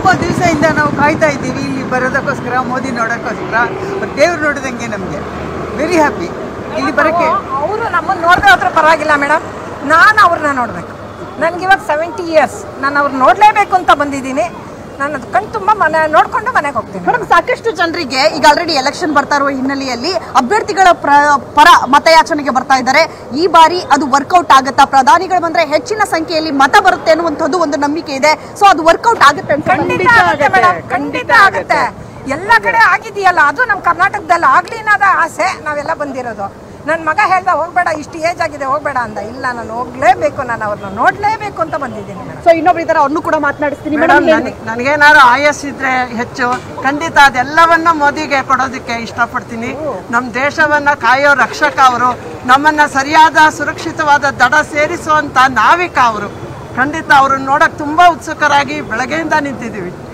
ತುಂಬ ದಿವಸದಿಂದ ನಾವು ಕಾಯ್ತಾ ಇದ್ದೀವಿ ಇಲ್ಲಿ ಬರೋದಕ್ಕೋಸ್ಕರ ಮೋದಿ ನೋಡೋಕ್ಕೋಸ್ಕರ ದೇವ್ರು ನೋಡಿದಂಗೆ ನಮಗೆ ವೆರಿ ಹ್ಯಾಪಿ ಇಲ್ಲಿ ಬರೋಕ್ಕೆ ಅವರು ನಮ್ಮನ್ನು ನೋಡಿದ್ರೆ ಹತ್ರ ಪರವಾಗಿಲ್ಲ ಮೇಡಮ್ ನಾನು ಅವ್ರನ್ನ ನೋಡಬೇಕು ನನಗಿವಾಗ ಸೆವೆಂಟಿ ಇಯರ್ಸ್ ನಾನು ಅವ್ರು ನೋಡಲೇಬೇಕು ಅಂತ ಬಂದಿದ್ದೀನಿ ನಾನು ಅದು ಕಣ್ ತುಂಬ ಮನೆ ನೋಡಿಕೊಂಡು ಮನೆಗೆ ಹೋಗ್ತೀನಿ ಮೇಡಮ್ ಸಾಕಷ್ಟು ಜನರಿಗೆ ಈಗ ಆಲ್ರೆಡಿ ಎಲೆಕ್ಷನ್ ಬರ್ತಾ ಇರುವ ಹಿನ್ನೆಲೆಯಲ್ಲಿ ಅಭ್ಯರ್ಥಿಗಳ ಪ್ರ- ಪರ ಮತಯಾಚನೆಗೆ ಬರ್ತಾ ಇದ್ದಾರೆ ಈ ಬಾರಿ ಅದು ವರ್ಕೌಟ್ ಆಗುತ್ತಾ ಪ್ರಧಾನಿಗಳು ಬಂದ್ರೆ ಹೆಚ್ಚಿನ ಸಂಖ್ಯೆಯಲ್ಲಿ ಮತ ಬರುತ್ತೆ ಅನ್ನುವಂಥದ್ದು ಒಂದು ನಂಬಿಕೆ ಇದೆ ಸೊ ಅದು ವರ್ಕೌಟ್ ಆಗುತ್ತೆ ಅಂತ ಖಂಡಿತ ಆಗುತ್ತೆ ಮೇಡಮ್ ಖಂಡಿತ ಆಗುತ್ತೆ ಎಲ್ಲ ಕಡೆ ಆಗಿದೆಯಲ್ಲ ಅದು ನಮ್ಮ ಕರ್ನಾಟಕದಲ್ಲಿ ಆಗ್ಲಿ ಅನ್ನೋದ ಆಸೆ ನಾವೆಲ್ಲ ಬಂದಿರೋದು ನನ್ನ ಮಗ ಹೇಳ್ದ ಹೋಗ್ಬೇಡ ಇಷ್ಟು ಏಜ್ ಆಗಿದೆ ಹೋಗ್ಬೇಡ ಅಂದ ಇಲ್ಲ ನಾನು ಹೋಗ್ಲೇಬೇಕು ನಾನು ಅವ್ರನ್ನ ನೋಡ್ಲೇಬೇಕು ಅಂತ ಬಂದಿದ್ದೀನಿ ಮೇಡಮ್ ಸೊ ಇನ್ನೊಬ್ರು ಇದ್ದಾರೆ ಅವ್ರನ್ನು ಕೂಡ ಮಾತನಾಡಿಸ್ತೀನಿ ಮೇಡಮ್ ಮೇಡಮ್ ನನಗೇನಾದ್ರು ಆಯಸ್ಸಿದ್ರೆ ಹೆಚ್ಚು ಖಂಡಿತ ಅದೆಲ್ಲವನ್ನ ಮೋದಿಗೆ ಕೊಡೋದಕ್ಕೆ ಇಷ್ಟಪಡ್ತೀನಿ ನಮ್ಮ ದೇಶವನ್ನ ಕಾಯೋ ರಕ್ಷಕ ಅವರು ನಮ್ಮನ್ನ ಸರಿಯಾದ ಸುರಕ್ಷಿತವಾದ ದಡ ಸೇರಿಸುವಂತ ನಾವಿಕ ಅವರು ಖಂಡಿತ ಅವ್ರನ್ನ ನೋಡಕ್ ತುಂಬಾ ಉತ್ಸುಕರಾಗಿ ಬೆಳಗ್ಗೆಯಿಂದ ನಿಂತಿದ್ದೀವಿ